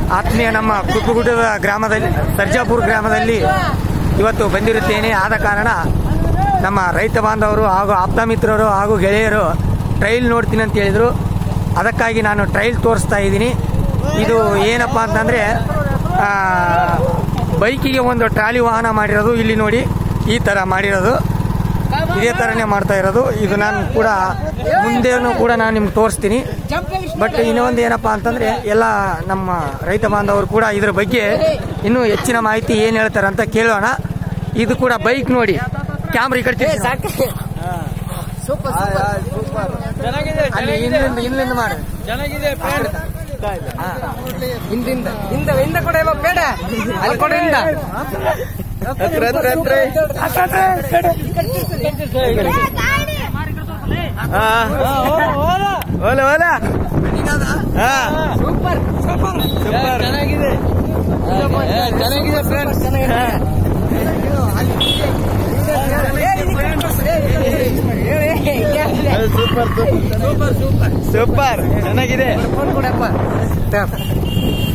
ಆತ್ಮೀಯ ನಮ್ಮ ಕುಪ್ಪುಗುಡ್ಡದ ಗ್ರಾಮದಲ್ಲಿ ಸರ್ಜಾಪುರ ಗ್ರಾಮದಲ್ಲಿ ಇವತ್ತು ಬಂದಿರುತ್ತೇನೆ ಆದ ಕಾರಣ ನಮ್ಮ ರೈತ ಬಾಂಧವರು ಹಾಗೂ ಆಪ್ತ ಮಿತ್ರರು ಹಾಗೂ ಗೆಳೆಯರು ಟ್ರೈಲ್ ನೋಡ್ತೀನಿ ಅಂತ ಹೇಳಿದರು ಅದಕ್ಕಾಗಿ ನಾನು ಟ್ರೈಲ್ ತೋರಿಸ್ತಾ ಇದ್ದೀನಿ ಇದು ಏನಪ್ಪ ಅಂತಂದರೆ ಬೈಕಿಗೆ ಒಂದು ಟ್ರಾಲಿ ವಾಹನ ಮಾಡಿರೋದು ಇಲ್ಲಿ ನೋಡಿ ಈ ಥರ ಮಾಡಿರೋದು ಇದೇ ಥರನೇ ಮಾಡ್ತಾ ಇರೋದು ಇದು ನಾನು ಕೂಡ ಮುಂದೇನು ಕೂಡ ನಾನು ನಿಮ್ಗೆ ತೋರಿಸ್ತೀನಿ ಬಟ್ ಇನ್ನೊಂದು ಏನಪ್ಪಾ ಅಂತಂದ್ರೆ ಎಲ್ಲ ನಮ್ಮ ರೈತ ಬಾಂಧವರು ಕೂಡ ಇದ್ರ ಬಗ್ಗೆ ಇನ್ನೂ ಹೆಚ್ಚಿನ ಮಾಹಿತಿ ಏನು ಹೇಳ್ತಾರೆ ಅಂತ ಕೇಳೋಣ ಇದು ಕೂಡ ಬೈಕ್ ನೋಡಿ ಕ್ಯಾಮ್ರಾ ಈ ಕಡೆ ತಿರ್ಗಿಸಿ. ಅಲ್ಲಿ ಹಿಂದಿಂದ ಹಿಂದಿಂದ ಮಾಡಿ ಚೆನ್ನಾಗಿದೆ ಹಿಂದಿಂದ ಹಿಂದ ಹಿಂದ ಕೊಡ ಇವಾಗ ಬೇಡ ಅಲ್ಲಿ ಕೊಡ ಹಿಂದ ಹತ್ರ ಹತ್ರ ಹತ್ರ ಹಾ ಓಲ ಓಲ ಹಾ ಸೂಪರ್ ಸೂಪರ್ ಸೂಪರ್ ಚೆನ್ನಾಗಿದೆ ಚೆನ್ನಾಗಿದೆ ಫ್ರೆಂಡ್ಸ್ ಸೂಪರ್ ಸೂಪರ್ ಸೂಪರ್ ಚೆನ್ನಾಗಿದೆ ಫೋನ್ ಕೊಡಪ್ಪ